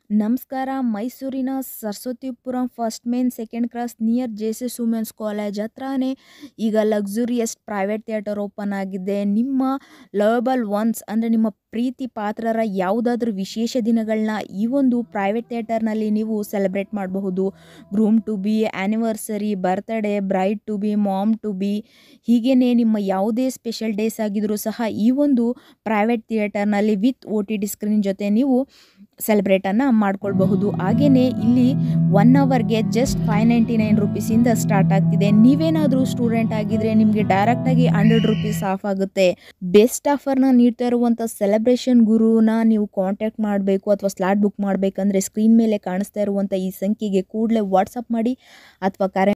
ನಮಸ್ಕಾರ ಮೈಸೂರಿನ Saraswathipuram first main second cross near J S S women's college ಹತ್ರನೇ ಈಗ ಲಕ್ಸುರಿಯಸ್ ಪ್ರೈವೇಟ್ ಥಿಯೇಟರ್ ಓಪನ್ ಆಗಿದೆ ನಿಮ್ಮ ಲವಬಲ್ ಒನ್ಸ್ ಅಂದರೆ ನಿಮ್ಮ ಪ್ರೀತಿ ಪಾತ್ರರ ಯಾವುದಾದ್ರೂ ವಿಶೇಷ ದಿನಗಳನ್ನ ಈ ಒಂದು ಪ್ರೈವೇಟ್ ಥಿಯೇಟರ್ನಲ್ಲಿ ನೀವು ಸೆಲೆಬ್ರೇಟ್ ಮಾಡಬಹುದು groom to be anniversary birthday bride to be mom to be ಹೀಗೇ ನಿಮ್ಮ ಯಾವುದೇ ಸ್ಪೆಷಲ್ ಡೇಸ್ ಆಗಿದ್ರೂ ಸಹ ಈ ಒಂದು ಪ್ರೈವೇಟ್ ಥಿಯೇಟರ್ನಲ್ಲಿ with O T T screen ಜೊತೆ ನೀವು ಸೆಲೆಬ್ರೇಟನ್ನು ಮಾಡ್ಕೊಳ್ಬಹುದು ಹಾಗೆಯೇ ಇಲ್ಲಿ ಒನ್ ಅವರ್ಗೆ ಜಸ್ಟ್ ಫೈವ್ ನೈಂಟಿ ನೈನ್ ರುಪೀಸಿಂದ ಸ್ಟಾರ್ಟ್ ಆಗ್ತಿದೆ ನೀವೇನಾದರೂ ಸ್ಟೂಡೆಂಟ್ ಆಗಿದ್ರೆ ನಿಮಗೆ ಡೈರೆಕ್ಟಾಗಿ ಹಂಡ್ರೆಡ್ ರುಪೀಸ್ ಆಫ್ ಆಗುತ್ತೆ ಬೆಸ್ಟ್ ಆಫರ್ನ ನೀಡ್ತಾ ಇರುವಂಥ ಸೆಲೆಬ್ರೇಷನ್ ಗುರುನ ನೀವು ಕಾಂಟ್ಯಾಕ್ಟ್ ಮಾಡಬೇಕು ಅಥವಾ ಸ್ಲಾಟ್ ಬುಕ್ ಮಾಡಬೇಕಂದ್ರೆ ಸ್ಕ್ರೀನ್ ಮೇಲೆ ಕಾಣಿಸ್ತಾ ಇರುವಂಥ ಈ ಸಂಖ್ಯೆಗೆ ಕೂಡಲೇ ವಾಟ್ಸಪ್ ಮಾಡಿ ಅಥವಾ ಕರೆ